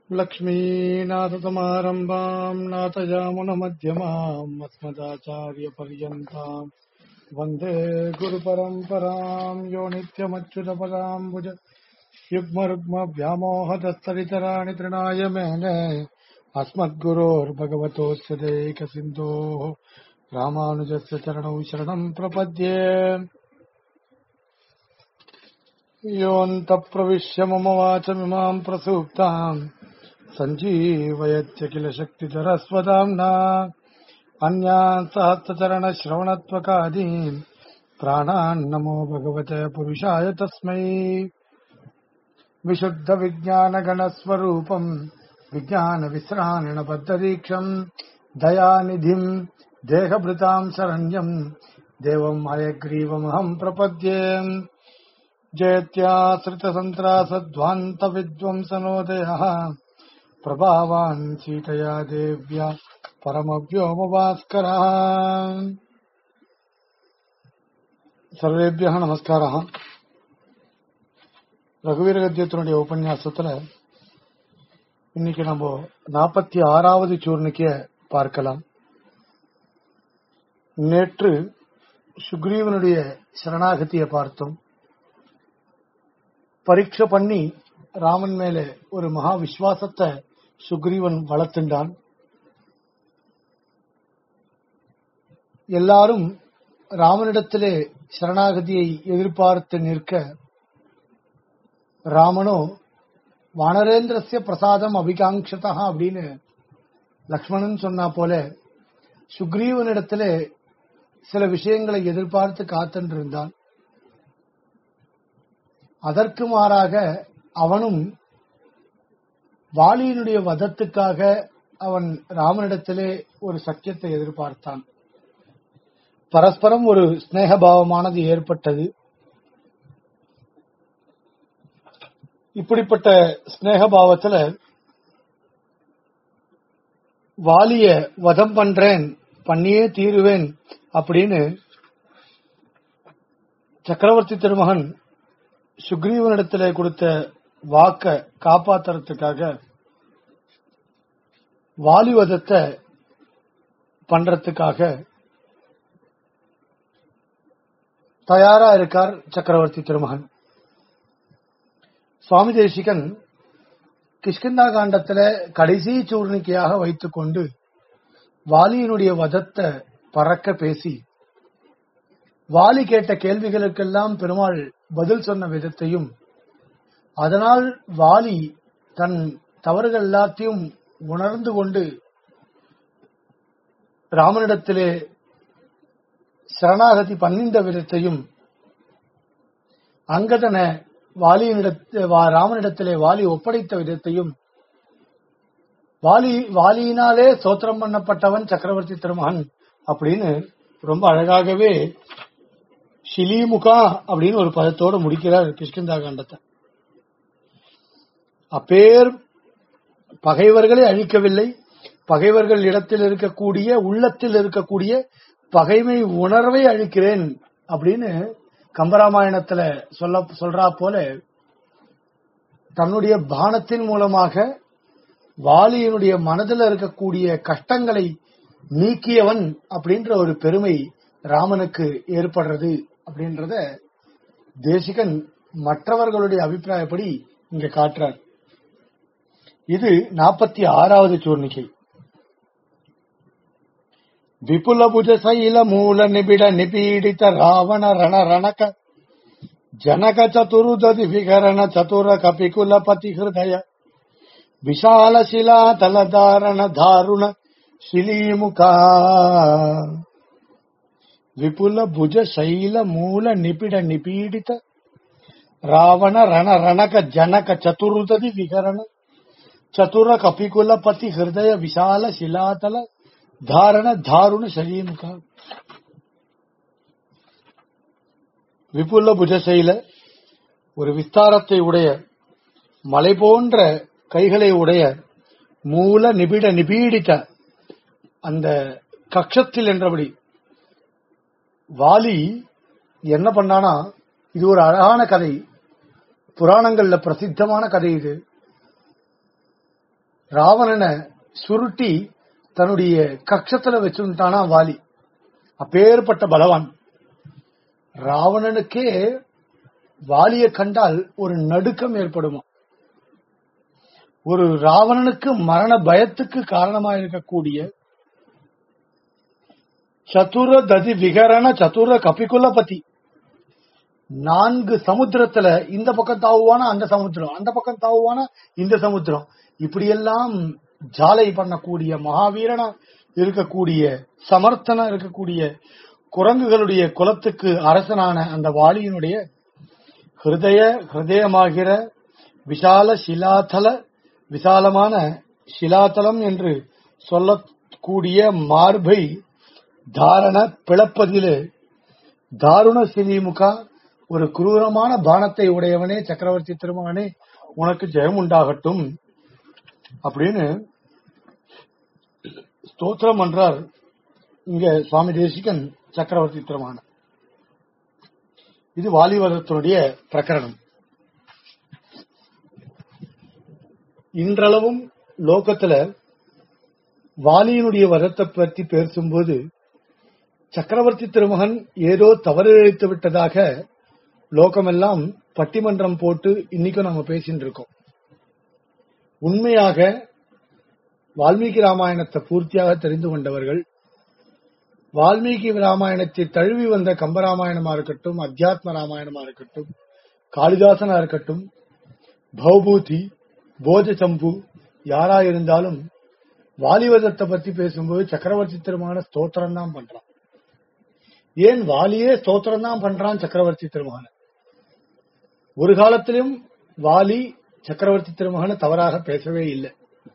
लक्ष्मीनाथसमारम्भाम् नाथयामुनमध्यमाम् अस्मदाचार्यपर्यन्ताम् वन्दे गुरुपरम्पराम् यो नित्यमच्युतपदाम्बुज युग्मरुग्मव्यामोहदस्तरितराणि तृणाय मेने अस्मद्गुरोर्भगवतोऽस्य देकसिन्धोः रामानुजस्य चरणौ शरणम् प्रपद्ये योऽन्तप्रविश्य मम वाचमिमाम् प्रसूक्ताम् सञ्जीवयत्य किल शक्तिधरस्वदाम्ना अन्यान् सहस्रचरणश्रवणत्वकादीन् प्राणान् नमो भगवते पुरुषाय तस्मै विशुद्धविज्ञानगणस्वरूपम् विज्ञानविश्राणपद्धरीक्षम् दयानिधिम् देहभृताम् शरण्यम् देवम् हयग्रीवमहम् प्रपद्ये जयत्याश्रितसन्त्रासध्वान्तविद्वंसनोदयः प्रभावान् सीतया देव्या परमव्योमभास्करः சர்வேபியாக நமஸ்காரம் ரகுவீர கத்தியத்தினுடைய உபன்யாசத்துல இன்னைக்கு நம்ம நாற்பத்தி ஆறாவது சூர்ணிக்க பார்க்கலாம் நேற்று சுக்ரீவனுடைய சரணாகதியை பார்த்தோம் பரீட்சை பண்ணி ராமன் மேல ஒரு மகா விசுவாசத்தை சுக்ரீவன் வளர்த்துண்டான் எல்லாரும் ராமனிடத்திலே சரணாகதியை எதிர்பார்த்து நிற்க ராமனோ வானரேந்திரஸ்ய பிரசாதம் அபிகாங்ஷதா அப்படின்னு லக்ஷ்மணன் சொன்னா போல சுக்ரீவனிடத்திலே சில விஷயங்களை எதிர்பார்த்து காத்திருந்தான் அதற்கு மாறாக அவனும் வாலியினுடைய வதத்துக்காக அவன் ராமனிடத்திலே ஒரு சக்கியத்தை எதிர்பார்த்தான் பரஸ்பரம் ஒரு ஸ்நேகபாவமானது ஏற்பட்டது இப்படிப்பட்ட ஸ்நேகபாவத்துல வாலிய வதம் பண்றேன் பண்ணியே தீருவேன் அப்படின்னு சக்கரவர்த்தி திருமகன் சுக்ரீவனிடத்துல கொடுத்த வாக்க காப்பாத்துறதுக்காக வாலிவதத்தை பண்றதுக்காக தயாரா இருக்கார் சக்கரவர்த்தி திருமகன் சுவாமி தேசிகன் கிஷ்கிந்தா காண்டத்துல கடைசி சூர்ணிக்கையாக வைத்துக்கொண்டு வாலியினுடைய வதத்தை பறக்க பேசி வாலி கேட்ட கேள்விகளுக்கெல்லாம் பெருமாள் பதில் சொன்ன விதத்தையும் அதனால் வாலி தன் தவறுகள் எல்லாத்தையும் உணர்ந்து கொண்டு ராமனிடத்திலே சரணாகதி பண்ணிந்த விதத்தையும் அங்கதன வாலியினிடத்து ராமனிடத்திலே வாலி ஒப்படைத்த விதத்தையும் வாலி வாலியினாலே சோத்திரம் பண்ணப்பட்டவன் சக்கரவர்த்தி திருமகன் அப்படின்னு ரொம்ப அழகாகவே ஷிலிமுகா அப்படின்னு ஒரு பதத்தோடு முடிக்கிறார் கிஷ்கிந்தா காண்டத்தை அப்பேர் பகைவர்களை அழிக்கவில்லை பகைவர்கள் இடத்தில் இருக்கக்கூடிய உள்ளத்தில் இருக்கக்கூடிய பகைமை உணர்வை அழிக்கிறேன் அப்படின்னு கம்பராமாயணத்துல சொல்ல சொல்றா போல தன்னுடைய பானத்தின் மூலமாக வாலியினுடைய மனதில் இருக்கக்கூடிய கஷ்டங்களை நீக்கியவன் அப்படின்ற ஒரு பெருமை ராமனுக்கு ஏற்படுறது அப்படின்றத தேசிகன் மற்றவர்களுடைய அபிப்பிராயப்படி இங்க காட்டுறார் இது நாற்பத்தி ஆறாவது சூர்ணிகை ವಿಪುಲಭುಜ ಶೈಲ ಮೂಲ ನಿಬಿಡ ನಿಪೀಡಿತ ರಾವಣ ರಣ ರಣಕ ಜನಕ ಚತುರುದದಿ ವಿಕರಣ ಚತುರ ಕಪಿಕುಲಪತಿ ಹೃದಯ ವಿಶಾಲ ಶಿಲಾತಲಧಾರಣ ಧಾರುಣ ಶಿಲೀಮುಖ ವಿಪುಲ ಭುಜ ಶೈಲ ಮೂಲ ನಿಪಿಡ ನಿಪೀಡಿತ ರಾವಣ ರಣ ರಣಕ ಜನಕ ಚತುರುದದಿ ವಿಕರಣ ಚತುರ ಕಪಿಕುಲಪತಿ ಹೃದಯ ವಿಶಾಲ ಶಿಲಾತಲ தாரண தாருண சரீமுக விபுல புஜசையில ஒரு விஸ்தாரத்தை உடைய மலை போன்ற கைகளை உடைய மூல நிபிட நிபீடித்த அந்த கக்ஷத்தில் என்றபடி வாலி என்ன பண்ணானா இது ஒரு அழகான கதை புராணங்கள்ல பிரசித்தமான கதை இது ராவணனை சுருட்டி தன்னுடைய கக்ஷத்துல வச்சுட்டானா வாலி அப்பேற்பட்ட பலவான் ராவணனுக்கே வாலியை கண்டால் ஒரு நடுக்கம் ஏற்படுமா ஒரு ராவணனுக்கு மரண பயத்துக்கு காரணமா இருக்கக்கூடிய சதுர ததி விகரண சதுர கபிகுலபதி நான்கு சமுத்திரத்துல இந்த பக்கம் தாவுவானா அந்த சமுத்திரம் அந்த பக்கம் தாவுவானா இந்த சமுத்திரம் இப்படியெல்லாம் ஜாலை பண்ணக்கூடிய மகாவீரனா இருக்கக்கூடிய சமர்த்தனா இருக்கக்கூடிய குரங்குகளுடைய குலத்துக்கு அரசனான அந்த வாலியினுடைய ஹிருதய ஹிருதயமாகிற விஷால சிலாதல விசாலமான சிலாதலம் என்று சொல்லக்கூடிய மார்பை தாரண பிளப்பதிலே தாருண சிலிமுகா ஒரு குரூரமான பானத்தை உடையவனே சக்கரவர்த்தி திருமகனே உனக்கு ஜெயம் உண்டாகட்டும் அப்படின்னு ஸ்தோத்திரம் பண்றார் இங்க சுவாமி தேசிகன் சக்கரவர்த்தி திருமகன் இது வாலிவதத்தினுடைய பிரகரணம் இன்றளவும் லோகத்துல வாலியினுடைய வதத்தை பற்றி பேசும்போது சக்கரவர்த்தி திருமகன் ஏதோ தவறு இழைத்து விட்டதாக லோகமெல்லாம் பட்டிமன்றம் போட்டு இன்னைக்கும் நம்ம பேசிட்டு இருக்கோம் உண்மையாக வால்மீகி ராமாயணத்தை பூர்த்தியாக தெரிந்து கொண்டவர்கள் வால்மீகி ராமாயணத்தை தழுவி வந்த கம்பராமாயணமா இருக்கட்டும் அத்தியாத்ம ராமாயணமா இருக்கட்டும் காளிதாசனா இருக்கட்டும் பௌபூதி போஜசம்பு யாரா இருந்தாலும் வாலிவதத்தை பத்தி பேசும்போது சக்கரவர்த்தி திருமகன ஸ்தோத்திரம் தான் பண்றான் ஏன் வாலியே ஸ்தோத்திரம் தான் பண்றான் சக்கரவர்த்தி திருமகன ஒரு காலத்திலும் வாலி சக்கரவர்த்தி திருமகன தவறாக பேசவே இல்லை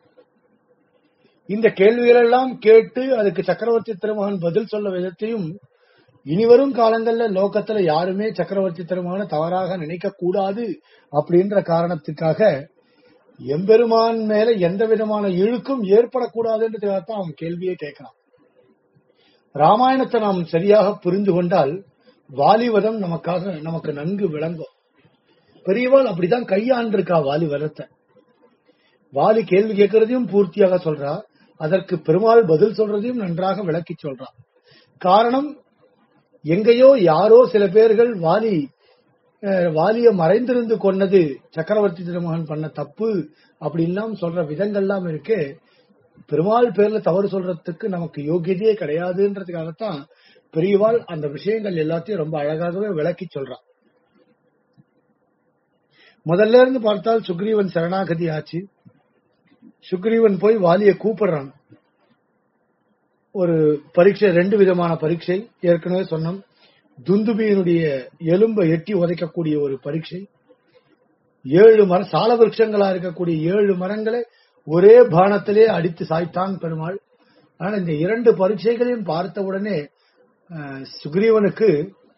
இந்த கேள்விகளெல்லாம் கேட்டு அதுக்கு சக்கரவர்த்தி திருமகன் பதில் சொல்ல விதத்தையும் இனிவரும் காலங்கள்ல லோகத்துல யாருமே சக்கரவர்த்தி திருமகனை தவறாக நினைக்க கூடாது அப்படின்ற காரணத்துக்காக எம்பெருமான் மேல எந்த விதமான இழுக்கும் ஏற்படக்கூடாதுன்றதுக்காக தான் அவன் கேள்வியே கேட்கிறான் ராமாயணத்தை நாம் சரியாக புரிந்து கொண்டால் வாலிவதம் நமக்காக நமக்கு நன்கு விளங்கும் பெரியவாள் அப்படிதான் கையாண்டிருக்கா வாலிவதத்தை வாலி கேள்வி கேட்கறதையும் பூர்த்தியாக சொல்றா அதற்கு பெருமாள் பதில் சொல்றதையும் நன்றாக விளக்கி சொல்றா காரணம் எங்கேயோ யாரோ சில பேர்கள் வாலி அஹ், வாலிய மறைந்திருந்து கொன்னது சக்கரவர்த்தி திருமகன் பண்ண தப்பு அப்படின்லாம் சொல்ற விதங்கள்லாம் இருக்கு பெருமாள் பேர்ல தவறு சொல்றதுக்கு நமக்கு யோகியதையே கிடையாதுன்றதுக்காகத்தான் பெரியவாள் அந்த விஷயங்கள் எல்லாத்தையும் ரொம்ப அழகாகவே விளக்கி சொல்றான் முதல்ல இருந்து பார்த்தால் சுக்ரீவன் சரணாகதி ஆச்சு சுக்ரீவன் போய் வாலிய கூப்பிடுறான் ஒரு பரீட்சை ரெண்டு விதமான பரீட்சை ஏற்கனவே சொன்னோம் துந்துபியினுடைய எலும்பை எட்டி உதைக்கக்கூடிய ஒரு பரீட்சை ஏழு மர சால விருட்சங்களா இருக்கக்கூடிய ஏழு மரங்களை ஒரே பானத்திலே அடித்து சாய்த்தான் பெருமாள் ஆனா இந்த இரண்டு பரீட்சைகளையும் பார்த்த உடனே அஹ், சுக்ரீவனுக்கு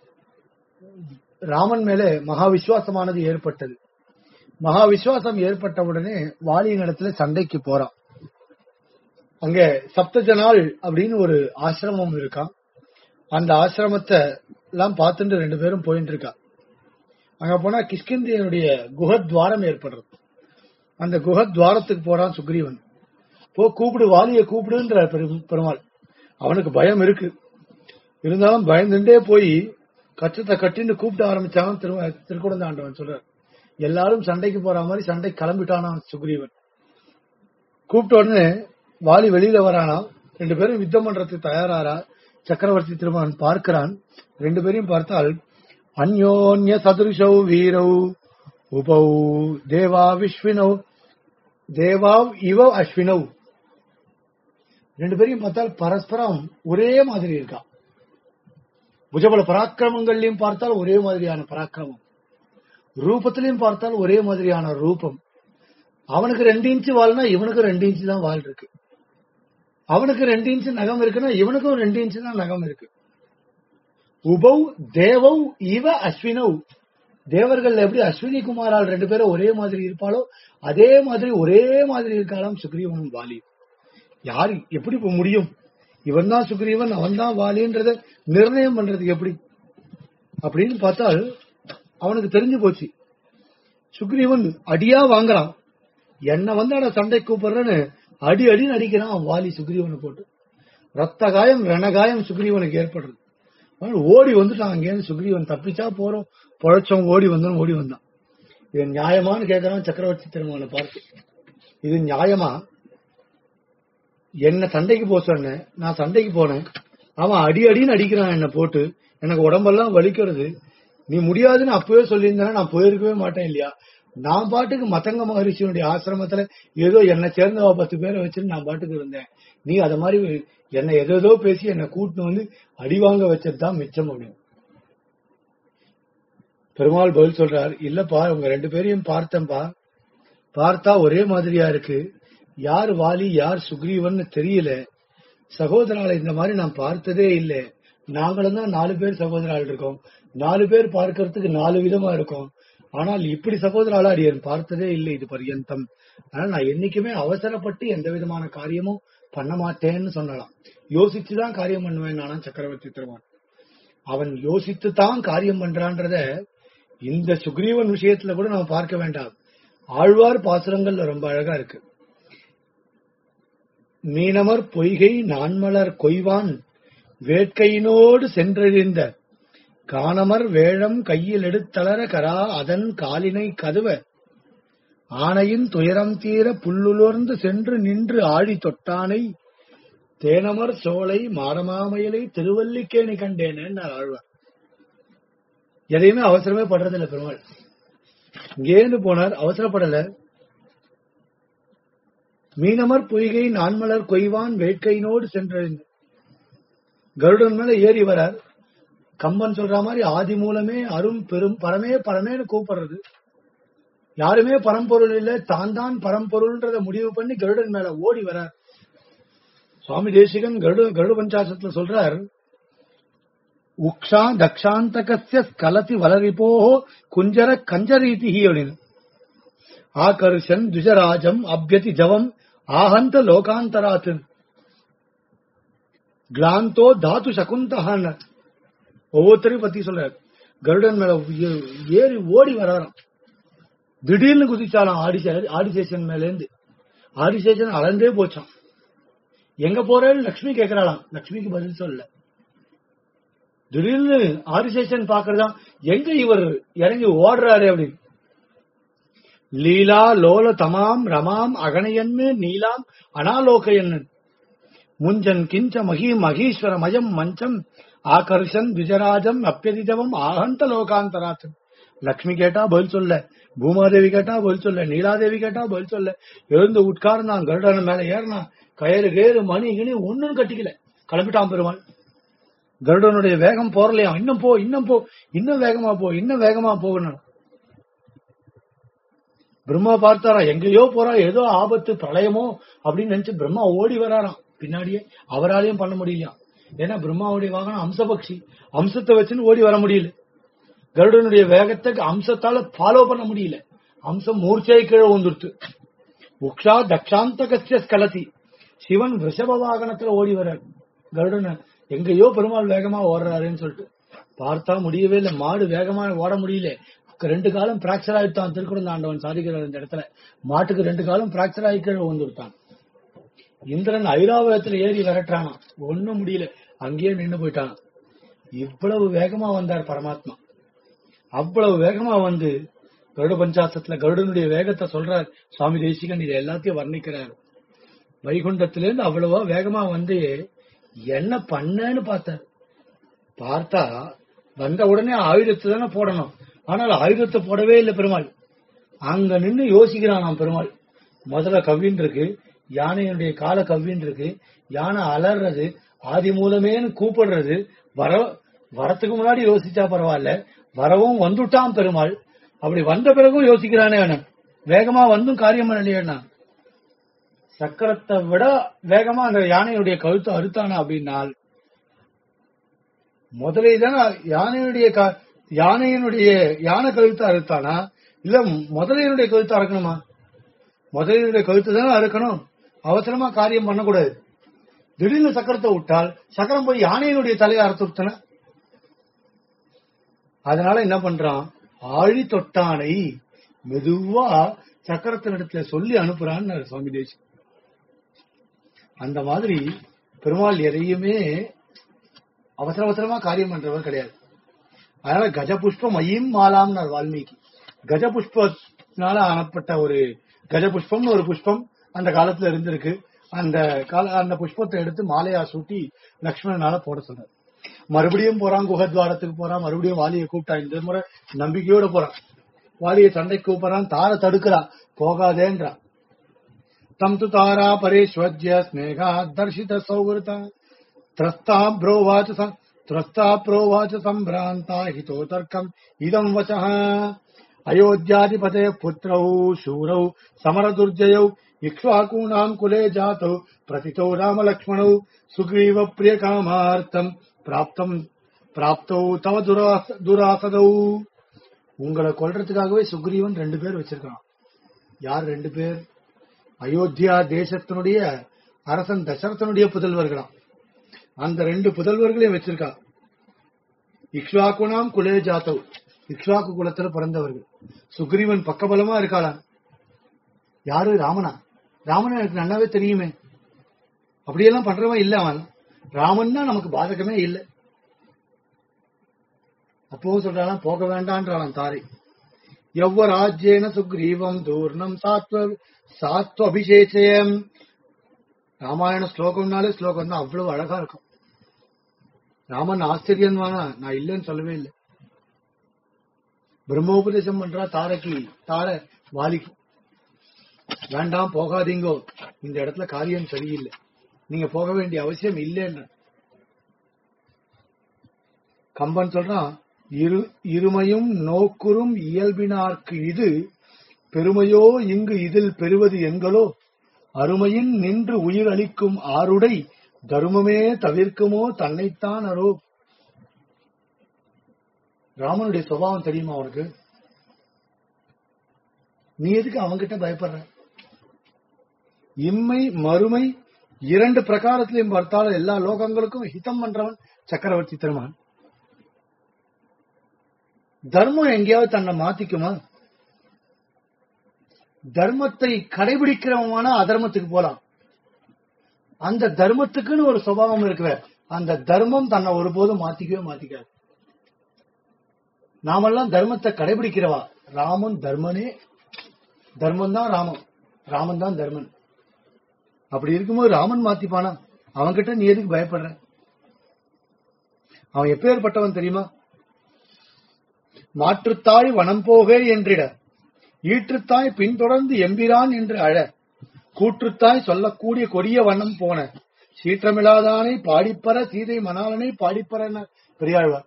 ராமன் மேலே மகா விசுவாசமானது ஏற்பட்டது மகா விசுவாசம் ஏற்பட்ட உடனே வாலியின் இடத்துல சண்டைக்கு போறான் அங்க சப்தஜனால் அப்படின்னு ஒரு ஆசிரமம் இருக்கான் அந்த ஆசிரமத்தை எல்லாம் பார்த்துட்டு ரெண்டு பேரும் போயிட்டு இருக்கா அங்க போனா கிஷ்கிந்தியனுடைய குகத்வாரம் ஏற்படுறது அந்த குகத்வாரத்துக்கு போறான் சுக்ரீவன் போ கூப்பிடு வாலிய கூப்பிடுன்ற பெரு- பெருமாள் அவனுக்கு பயம் இருக்கு இருந்தாலும் பயந்துட்டே போய் கச்சத்தை கட்டின்னு கூப்பிட ஆரம்பிச்சான் திரு திருக்குடந்தாண்டவன் சொல்றார் எல்லாரும் சண்டைக்கு போற மாதிரி சண்டை கிளம்பிட்டானான் சுக்ரீவன் கூப்பிட்ட உடனே வாலி வெளியில வரானா ரெண்டு பேரும் யுத்தம் பண்றதுக்கு தயாராரா சக்கரவர்த்தி திருமகன் பார்க்கிறான் ரெண்டு பேரையும் பார்த்தால் அந்யோன்ய சதுருஷௌ வீரௌ உபௌ தேவா விஸ்வினௌ தேவாவ் இவ அஸ்வினவ் ரெண்டு பேரையும் பார்த்தால் பரஸ்பரம் ஒரே மாதிரி இருக்கா புஜபல பராக்கிரமங்கள்லயும் பார்த்தால் ஒரே மாதிரியான பராக்கிரமம் ரூபத்திலையும் பார்த்தால் ஒரே மாதிரியான ரூபம் அவனுக்கு ரெண்டு இன்ச்சு வால்னா இவனுக்கு ரெண்டு இன்ச்சு தான் வால் இருக்கு அவனுக்கு ரெண்டு இன்ச்சு நகம் இருக்குன்னா இவனுக்கும் ரெண்டு இன்ச்சு தான் நகம் இருக்கு உபௌ தேவௌ இவ அஸ்வினவ் தேவர்கள் எப்படி அஸ்வினி குமாரால் ரெண்டு பேரும் ஒரே மாதிரி இருப்பாளோ அதே மாதிரி ஒரே மாதிரி இருக்காளாம் சுக்ரீவனும் வாலி யார் எப்படி இப்ப முடியும் இவன் தான் சுக்ரீவன் அவன் தான் வாலின்றத நிர்ணயம் பண்றதுக்கு எப்படி அப்படின்னு பார்த்தால் அவனுக்கு தெரிஞ்சு போச்சு சுக்ரீவன் அடியா வாங்குறான் என்ன வந்து ஆனா சண்டை கூப்பிடுறேன்னு அடி அடின்னு அடிக்கிறான் வாலி சுக்ரீவனை போட்டு ரத்த காயம் ரணகாயம் சுக்ரீவனுக்கு ஏற்படுறது அவன் ஓடி வந்துட்டான் அங்கேருந்து சுக்ரீவன் தப்பிச்சா போறோம் பொழைச்சவன் ஓடி வந்தவன் ஓடி வந்தான் இது நியாயமான்னு கேட்கறான் சக்கரவர்த்தி திருமகனை பார்த்து இது நியாயமா என்ன சண்டைக்கு போக சொன்னேன் நான் சண்டைக்கு போனேன் அவன் அடி அடின்னு அடிக்கிறான் என்ன போட்டு எனக்கு உடம்பெல்லாம் வலிக்கிறது நீ முடியாதுன்னு அப்பவே சொல்லியிருந்தா நான் போயிருக்கவே மாட்டேன் இல்லையா நான் பாட்டுக்கு மத்தங்க மகரிஷியனுடைய ஆசிரமத்துல ஏதோ என்னை சேர்ந்தவ பத்து பேரை வச்சுட்டு நான் பாட்டுக்கு இருந்தேன் நீ அத மாதிரி என்னை எதோ பேசி என்னை கூட்டின்னு வந்து அடி வாங்க வச்சது தான் மிச்சம் அப்படின்னு பெருமாள் பதில் சொல்றார் இல்லப்பா உங்க ரெண்டு பேரையும் பார்த்தேன்பா பார்த்தா ஒரே மாதிரியா இருக்கு யார் வாலி யார் சுக்ரீவன் தெரியல சகோதரால இந்த மாதிரி நான் பார்த்ததே இல்லை நாங்களும் தான் நாலு பேர் சகோதரால் இருக்கோம் நாலு பேர் பார்க்கறதுக்கு நாலு விதமா இருக்கும் ஆனால் இப்படி சகோதரால அடியன் பார்த்ததே இல்லை இது பர்யந்தம் அதனால நான் என்னைக்குமே அவசரப்பட்டு எந்த விதமான காரியமும் பண்ண மாட்டேன்னு சொல்லலாம் யோசிச்சுதான் காரியம் பண்ணுவேன் நானா சக்கரவர்த்தி திருமான் அவன் யோசித்து தான் காரியம் பண்றான்றத இந்த சுக்ரீவன் விஷயத்துல கூட நம்ம பார்க்க வேண்டாம் ஆழ்வார் பாசுரங்கள்ல ரொம்ப அழகா இருக்கு மீனமர் பொய்கை நான்மலர் கொய்வான் வேட்கையினோடு சென்றெழிந்த காணமர் வேழம் கையில் எடுத்தளர கரா அதன் காலினை கதுவ ஆனையின் துயரம் தீர புல்லுலர்ந்து சென்று நின்று ஆழி தொட்டானை தேனமர் சோலை மாடமாமயிலை திருவல்லிக்கேணி கண்டேனேன்னு ஆழ்வார் எதையுமே அவசரமே படுறதில்ல பெருமாள் இங்கேருந்து போனார் அவசரப்படல மீனமர் பொய்கை நான்மலர் கொய்வான் வேட்கையினோடு சென்றழிந்து கருடன் மேல ஏறி வரார் கம்பன் சொல்ற மாதிரி ஆதி மூலமே அரும் பெரும் பரமே பரமேன்னு கூப்பிடுறது யாருமே பரம்பொருள் இல்ல தான் தான் பரம்பொருள்ன்றத முடிவு பண்ணி கருடன் மேல ஓடி வரார் சுவாமி தேசிகன் கருட கருட பஞ்சாசத்துல சொல்றார் உக்ஷா தக்ஷாந்தகஸ்ய ஸ்கலதி வலரிபோ குஞ்சர கஞ்சரீதி அப்படின்னு ஆகர்ஷன் துஜராஜம் அபியதி ஜவம் ஆஹந்த லோகாந்தராத் கிளாந்தோ தாத்து சகுந்தகான் ஒவ்வொருத்தரையும் பத்தி சொல்றாரு கருடன் மேல ஏ- ஏறி ஓடி வராராம் திடீர்னு குதிச்சாலாம் ஆடி ஆடிசேஷன் மேல இருந்து ஆடிசேஷன் அளந்தே போச்சான் எங்க போறேன்னு லக்ஷ்மி கேக்குறாளாம் லக்ஷ்மிக்கு பதில் சொல்லல திடீர்னு ஆதிசேஷன் பாக்குறதா எங்க இவர் இறங்கி ஓடுறாரு அப்படின்னு லீலா லோல தமாம் ரமாம் அகணையன்னு நீலாம் அனாலோகையன்னு முஞ்சன் கிஞ்ச மகி மகீஸ்வர மயம் மஞ்சம் ஆகர்ஷன் விஜராஜம் அப்பியதிதவம் ஆகந்த லோகாந்தராத்தன் லக்ஷ்மி கேட்டா பதில் சொல்ல பூமாதேவி கேட்டா பதில் சொல்ல நீலாதேவி கேட்டா பதில் சொல்ல எழுந்து உட்கார்ந்தான் கருடன மேல ஏறினான் கயிறு கேறு மணி கிணி ஒன்னும் கட்டிக்கல கிளம்பிட்டான் பெருமாள் கருடனுடைய வேகம் போறலையா இன்னும் போ இன்னும் போ இன்னும் வேகமா போ இன்னும் வேகமா போகணும் பிரம்மா பார்த்தாரா எங்கேயோ போறா ஏதோ ஆபத்து பிரளயமோ அப்படின்னு நினைச்சு பிரம்மா ஓடி வராராம் பின்னாடியே அவராலையும் பண்ண முடியலையா ஏன்னா பிரம்மாவுடைய வாகனம் அம்சபக்ஷி அம்சத்தை வச்சுன்னு ஓடி வர முடியல கருடனுடைய வேகத்துக்கு அம்சத்தால ஃபாலோ பண்ண முடியல அம்சம் மூர்ச்சை கீழே வந்துருத்து உக்ஷா தக்ஷாந்தகஸ்ய ஸ்கலதி சிவன் ரிஷப வாகனத்துல ஓடி வர்றார் கருடன் எங்கேயோ பெருமாள் வேகமா ஓடுறாருன்னு சொல்லிட்டு பார்த்தா முடியவே இல்லை மாடு வேகமா ஓட முடியல ரெண்டு காலம் பிராக்சர் ஆயிட்டான் திருக்குறந்த ஆண்டவன் சாதிக்கிறார் இந்த இடத்துல மாட்டுக்கு ரெண்டு காலம் பிராக்சர் ஆகி கீழே வந்துருத்தான் இந்திரன் ஐராவதத்துல ஏறி விரட்டுறானா ஒண்ணும் முடியல அங்கேயே நின்னு போயிட்டான் இவ்வளவு வேகமா வந்தார் பரமாத்மா அவ்வளவு வேகமா வந்து கருட பஞ்சாசத்துல கருடனுடைய வேகத்தை சொல்றார் சுவாமி தேசிகன் இதை எல்லாத்தையும் வர்ணிக்கிறார் வைகுண்டத்திலிருந்து அவ்வளவா வேகமா வந்து என்ன பண்ணேன்னு பார்த்தார் பார்த்தா வந்த உடனே ஆயுதத்தை தானே போடணும் ஆனால் ஆயுதத்தை போடவே இல்லை பெருமாள் அங்க நின்னு யோசிக்கிறான் பெருமாள் முதல்ல கவ்வின் இருக்கு யானையினுடைய கால கவ்வின் இருக்கு யானை அலறது ஆதி மூலமேன்னு கூப்பிடுறது வர வரத்துக்கு முன்னாடி யோசிச்சா பரவாயில்ல வரவும் வந்துட்டான் பெருமாள் அப்படி வந்த பிறகும் யோசிக்கிறானே அவன் வேகமா வந்தும் காரியம் பண்ணலையா சக்கரத்தை விட வேகமா அந்த யானையுடைய கழுத்தை அறுத்தானா அப்படின்னால் முதலே தானே யானையுடைய க- யானையினுடைய யானை கழுத்தை அறுத்தானா இல்ல முதலையினுடைய கழுத்தை அறுக்கணுமா முதலையினுடைய கழுத்து தானே அறுக்கணும் அவசரமா காரியம் பண்ணக்கூடாது திடீர்னு சக்கரத்தை விட்டால் சக்கரம் போய் யானையினுடைய தலையை அறுத்துட்டன அதனால என்ன பண்றான் ஆழி தொட்டானை மெதுவா சக்கரத்தினிடத்துல சொல்லி அனுப்புறான்னு சுவாமி தேசிகன் அந்த மாதிரி பெருமாள் எதையுமே அவசர அவசரமா காரியம் பண்றவர் கிடையாது அதனால கஜ புஷ்பம் ஐயும் மாலாம்னார் வால்மீகி கஜ புஷ்பத்தினால ஆனப்பட்ட ஒரு கஜ புஷ்பம்னு ஒரு புஷ்பம் அந்த காலத்துல இருந்திருக்கு அந்த கால அந்த புஷ்பத்தை எடுத்து மாலையா சூட்டி லக்ஷ்மணனால போட சொன்னார் மறுபடியும் போறான் குகத்வாரத்துக்கு போறான் மறுபடியும் வாலியை கூப்பிட்டான் இந்த முறை நம்பிக்கையோட போறான் வாலியை சண்டைக்கு கூப்பிடுறான் தார தடுக்கிறான் போகாதேன்றான் தம் து தாரா பரேஸ்வஜ்ய ஸ்னேகா தர்ஷித சௌகிருத த்ரஸ்தா ப்ரோவாச்ச ச- த்ரஸ்தா ப்ரோவாச்ச சம்பிராந்தா ஹிதோ தர்க்கம் இதம் வச்சः அயோத்தியாதிபதே புத்திரௌ शूरौ समरदुर्जयौ इक्ष्वाकूणाम् कुले जातौ प्रतितो रामलक्ष्मणौ सुग्रीव प्रियकामार्थम् प्राप्तम् பிராப்தௌ தவ துராச துராசதௌ உங்களை கொல்றதுக்காகவே சுக்ரீவன் ரெண்டு பேர் வச்சிருக்கான் யார் ரெண்டு பேர் அயோத்தியா தேசத்தினுடைய அரசன் தசரதனுடைய புதல்வர்களாம் அந்த ரெண்டு புதல்வர்களையும் வச்சிருக்கா இக்ஷ்வாக்குனாம் குலே ஜாத்தவ் இக்ஷ்வாக்கு குலத்துல பிறந்தவர்கள் சுக்ரீவன் பக்கபலமா இருக்காளாம் யாரு ராமனா ராமன் எனக்கு நல்லாவே தெரியுமே அப்படியெல்லாம் பண்றவன் இல்ல அவன் ராமன்னா நமக்கு பாதகமே இல்லை அப்பவும் சொல்றாளாம் போக வேண்டான்றாளாம் தாரை யவ்வராஜ்யேன சுக்ரீவம் தூர்ணம் சாத்வ சாத்வ அபிஷேச்சயம் ராமாயண ஸ்லோகம்னாலே ஸ்லோகம் தான் அவ்வளவு அழகா இருக்கும் ராமன் ஆச்சரியன் நான் இல்லைன்னு சொல்லவே இல்லை பிரம்மோபதேசம் பண்றா தாரைக்கு தாரை வாலிக்கு வேண்டாம் போகாதீங்கோ இந்த இடத்துல காரியம் சரியில்லை நீங்க போக வேண்டிய அவசியம் இல்லைன்ற கம்பன் சொல்றான் இரு இருமையும் நோக்குறும் இயல்பினார்க்கு இது பெருமையோ இங்கு இதில் பெறுவது எங்களோ அருமையின் நின்று உயிர் அளிக்கும் ஆருடை தருமமே தவிர்க்குமோ தன்னைத்தான் அரோ ராமனுடைய சுபாவம் தெரியுமா அவனுக்கு நீ எதுக்கு அவன்கிட்ட பயப்படுற இம்மை மறுமை இரண்டு பிரகாரத்திலையும் பார்த்தாலும் எல்லா லோகங்களுக்கும் ஹிதம் பண்றவன் சக்கரவர்த்தி திருமகன் தர்மம் எங்கேயாவது தன்னை மாத்திக்குமா தர்மத்தை கடைபிடிக்கிறவனா அதர்மத்துக்கு போலாம் அந்த தர்மத்துக்குன்னு ஒரு சுபாவம் இருக்குற அந்த தர்மம் தன்னை ஒருபோதும் மாத்திக்கவே மாத்திக்காது நாமெல்லாம் தர்மத்தை கடைபிடிக்கிறவா ராமன் தர்மனே தர்மம் தான் ராமன் ராமன் தான் தர்மன் அப்படி இருக்கும்போது ராமன் மாத்திப்பானா அவன்கிட்ட நீ எதுக்கு பயப்படுற அவன் எப்பேற்பட்டவன் தெரியுமா மாற்றுத்தாய் வனம் போகே என்றிட ஈற்றுத்தாய் பின்தொடர்ந்து எம்பிரான் என்று அழ கூற்றுத்தாய் சொல்லக்கூடிய கொடிய வண்ணம் போன சீற்றமில்லாதானை பாடிப்பற சீதை மணாலனை பாடிப்பற பெரியாழ்வார்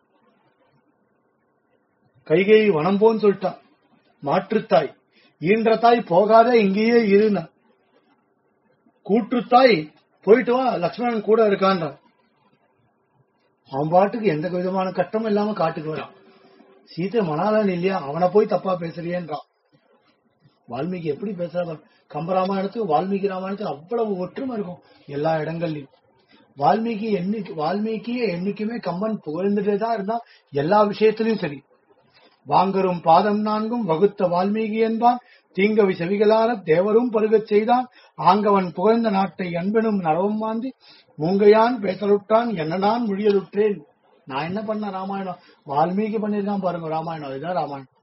கைகை வனம் போன்னு சொல்லிட்டான் மாற்றுத்தாய் ஈன்ற தாய் போகாத இங்கேயே இருனா கூற்றுத்தாய் போயிட்டு வா லக்ஷ்மணன் கூட இருக்கான்றான் அவன் பாட்டுக்கு எந்த விதமான கஷ்டமும் இல்லாம காட்டுக்கு வரான் சீதை மணாலன் இல்லையா அவனை போய் தப்பா பேசுறியேன்றான் வால்மீகி எப்படி பேசுறாங்க கம்பராமாயணத்துக்கு வால்மீகி ராமாயணத்துக்கு அவ்வளவு ஒற்றுமை இருக்கும் எல்லா இடங்கள்லயும் வால்மீகி என்னைக்கு வால்மீகியை என்னைக்குமே கம்பன் புகழ்ந்துட்டே தான் இருந்தா எல்லா விஷயத்திலயும் சரி வாங்கரும் பாதம் நான்கும் வகுத்த வால்மீகி என்பான் தீங்கவி செவிகளார தேவரும் பருகச் செய்தான் ஆங்கவன் புகழ்ந்த நாட்டை அன்பெனும் நரவம் மாந்தி மூங்கையான் பேசலுட்டான் என்ன நான் முழியலுற்றேன் நான் என்ன பண்ண ராமாயணம் வால்மீகி பண்ணிருக்கான் பாருங்க ராமாயணம் இதுதான் ராமாயணம்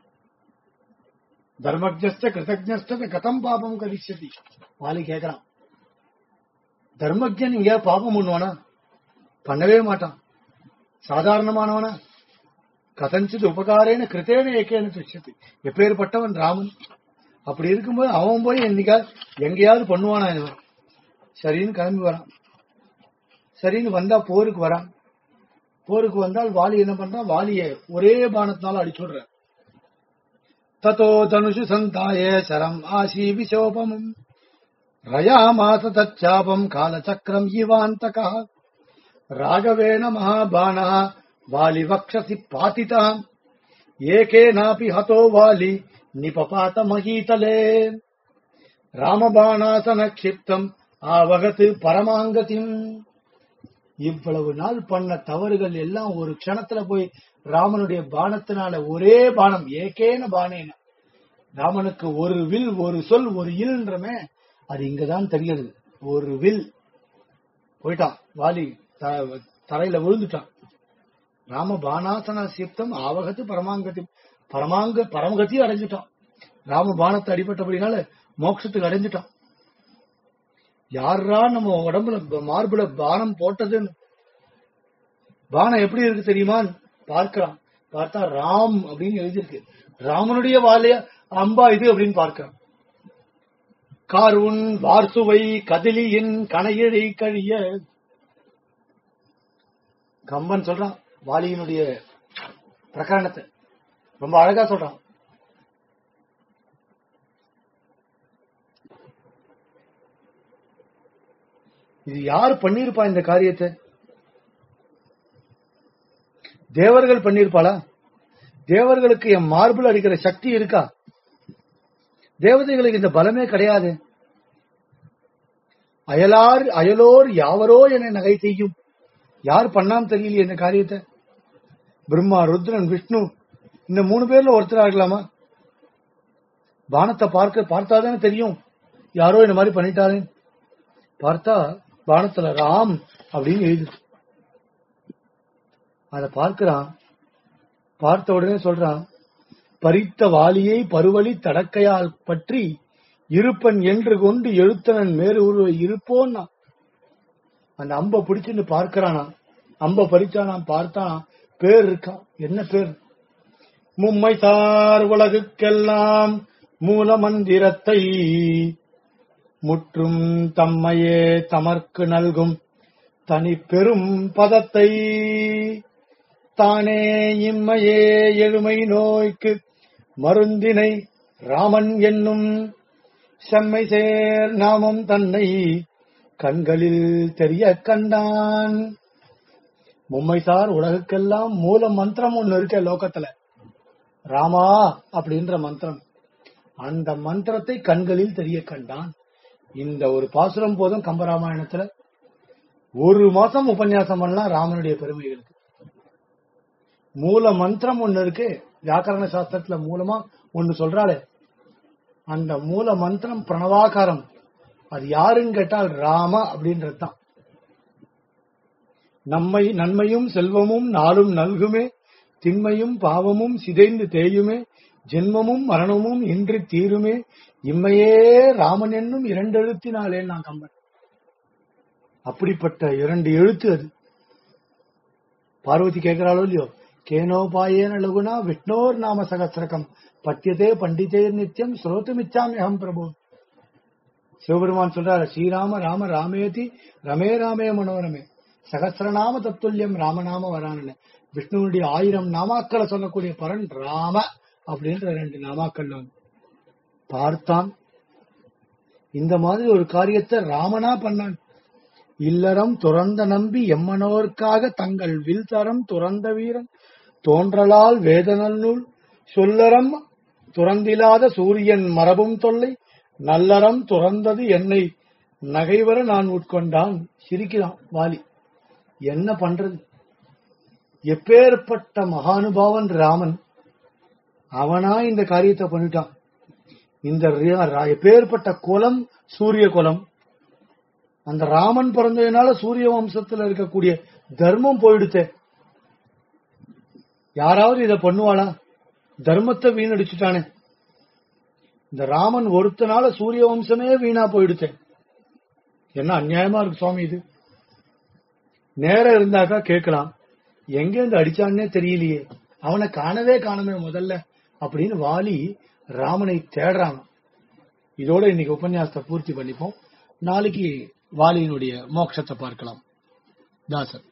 தர்மஜஸ்ட கிருதஜஸ்ட கதம் பாபம் கரிசதி வாலி கேக்குறான் தர்மஜன் இங்க பாபம் பண்ணுவானா பண்ணவே மாட்டான் சாதாரணமானவனா கதஞ்சித் உபகாரேன கிருத்தேன ஏக்கேன துஷ்யத்து எப்பேற்பட்டவன் ராமன் அப்படி இருக்கும்போது அவன் போய் என்னைக்கா எங்கேயாவது பண்ணுவானா இவன் சரின்னு கிளம்பி வரான் சரின்னு வந்தா போருக்கு வரான் போருக்கு வந்தால் வாலி என்ன பண்றான் வாலிய ஒரே பானத்தினால அடிச்சு விடுற ததோ தனுஷு சந்தாய சரம் ஆசி விசோபமும் ரயாமாச தச்சாபம் காலச்சக்கரம் இவாந்தகா ராகவேண மகாபானா வாலி வக்ஷசி பாதிதா ஏகேனாபி ஹதோ வாலி நிபபாத மகீதலே ராமபாணாசன க்ஷிப்தம் ஆவகத்து பரமாங்கதிம் இவ்வளவு நாள் பண்ண தவறுகள் எல்லாம் ஒரு க்ஷணத்துல போய் ராமனுடைய பானத்தினால ஒரே பானம் ஏகேன பானேன ராமனுக்கு ஒரு வில் ஒரு சொல் ஒரு இல்ன்றமே அது இங்கதான் தெரியுது ஒரு வில் போயிட்டான் வாலி த- தரையில விழுந்துட்டான் ராம பானாசன சிப்தம் ஆவகத்து பரமாங்கதி பரமாங்க பரமகத்தையும் அடைஞ்சிட்டான் ராம பானத்தை அடிபட்டபடினால மோட்சத்துக்கு அடைஞ்சிட்டான் யாரா நம்ம உடம்புல ப- மார்புல பானம் போட்டதுன்னு பானம் எப்படி இருக்கு தெரியுமா பார்க்கிறான் பார்த்தா ராம் அப்படின்னு எழுதியிருக்கு ராமனுடைய வாழைய அம்பா இது அப்படின்னு பார்க்கிறான் கார்வுன் வார்சுவை கதிலியின் கணையிழை கழிய கம்பன் சொல்றான் வாலியினுடைய பிரகரணத்தை ரொம்ப அழகா சொல்றான் இது யார் பண்ணிருப்பா இந்த காரியத்தை தேவர்கள் பண்ணிருப்பாளா தேவர்களுக்கு என் மார்பிள் அடிக்கிற சக்தி இருக்கா தேவதைகளுக்கு இந்த பலமே கிடையாது அயலார் அயலோர் யாவரோ என நகை செய்யும் யார் பண்ணாம தெரியலையே இந்த காரியத்தை பிரம்மா ருத்ரன் விஷ்ணு இந்த மூணு பேர்ல ஒருத்தரா இருக்கலாமா பானத்தை பார்க்க பார்த்தாதானே தெரியும் யாரோ இந்த மாதிரி பண்ணிட்டாரு பார்த்தா பானத்துல ராம் அப்படின்னு எழுது அத பார்க்கிறான் பார்த்த உடனே சொல்றான் பறித்த வாலியை பருவலி தடக்கையால் பற்றி இருப்பன் என்று கொண்டு எழுத்தனன் மேறு உருவ இருப்போன்னா அந்த அம்ப பிடிச்சுன்னு பார்க்கறானா அம்ப பறிச்சானாம் பார்த்தானா பேர் இருக்கான் என்ன பேர் மும்மை சார் உலகுக்கெல்லாம் மூல மந்திரத்தை முற்றும் தம்மையே தமர்க்கு நல்கும் தனி பெரும் பதத்தை தானே இம்மையே எழுமை நோய்க்கு மருந்தினை ராமன் என்னும் செம்மை சேர் நாமம் தன்னை கண்களில் தெரிய கண்டான் மும்மைசார் உலகுக்கெல்லாம் மூல மந்திரம் ஒண்ணு இருக்க லோகத்துல ராமா அப்படின்ற மந்திரம் அந்த மந்திரத்தை கண்களில் தெரிய கண்டான் இந்த ஒரு பாசுரம் போதும் கம்பராமாயணத்துல ஒரு மாசம் உபன்யாசம் பண்ணலாம் ராமனுடைய பெருமைகளுக்கு மூல மந்திரம் ஒண்ணு இருக்கு வியாக்கரண சாஸ்திரத்துல மூலமா ஒண்ணு சொல்றாளே அந்த மூல மந்திரம் பிரணவாகாரம் அது யாருன்னு கேட்டால் ராம அப்படின்றதுதான் நம்மை நன்மையும் செல்வமும் நாளும் நல்குமே திண்மையும் பாவமும் சிதைந்து தேயுமே ஜென்மமும் மரணமும் இன்றி தீருமே இம்மையே ராமன் என்னும் இரண்டு எழுத்தினாலே நான் கம்பன் அப்படிப்பட்ட இரண்டு எழுத்து அது பார்வதி கேட்கிறாளோ இல்லையோ கேனோபாயேன லகுனா விஷ்ணோர் நாம சகசிரகம் பத்தியதே பண்டிதேர் நித்தியம் ஸ்ரோத்துமிச்சாமி அகம் பிரபு சிவபெருமான் சொல்றாரு ஸ்ரீராம ராம ராமேதி ரமே ராமே மனோரமே சகசிரநாம தத்துல்யம் ராமநாம வரானு விஷ்ணுவுடைய ஆயிரம் நாமாக்களை சொல்லக்கூடிய பரன் ராம அப்படின்ற ரெண்டு நாமாக்கள் வந்து பார்த்தான் இந்த மாதிரி ஒரு காரியத்தை ராமனா பண்ணான் இல்லறம் துறந்த நம்பி எம்மனோர்க்காக தங்கள் வில்தரம் துறந்த வீரன் தோன்றலால் வேதனல் நூல் சொல்லறம் துறந்திலாத சூரியன் மரபும் தொல்லை நல்லறம் துறந்தது என்னை நகைவர நான் உட்கொண்டான் சிரிக்கிறான் வாலி என்ன பண்றது எப்பேற்பட்ட மகானுபாவன் ராமன் அவனா இந்த காரியத்தை பண்ணிட்டான் இந்த ரி- ரா- எப்பேற்பட்ட குலம் சூரிய குலம் அந்த ராமன் பிறந்ததுனால சூரிய வம்சத்துல இருக்கக்கூடிய தர்மம் போயிடுச்சே யாராவது இத பண்ணுவாளா தர்மத்தை வீணடிச்சுட்டானே இந்த ராமன் ஒருத்தனால சூரிய வம்சமே வீணா போயிடுச்சே என்ன அநியாயமா இருக்கு சுவாமி இது நேரம் இருந்தாக்கா கேட்கலாம் எங்க இருந்து அடிச்சான்னே தெரியலையே அவனை காணவே காணமே முதல்ல அப்படின்னு வாலி ராமனை தேடுறாங்க இதோட இன்னைக்கு உபன்யாசத்தை பூர்த்தி பண்ணிப்போம் நாளைக்கு வாலியினுடைய மோட்சத்தை பார்க்கலாம் தாசன்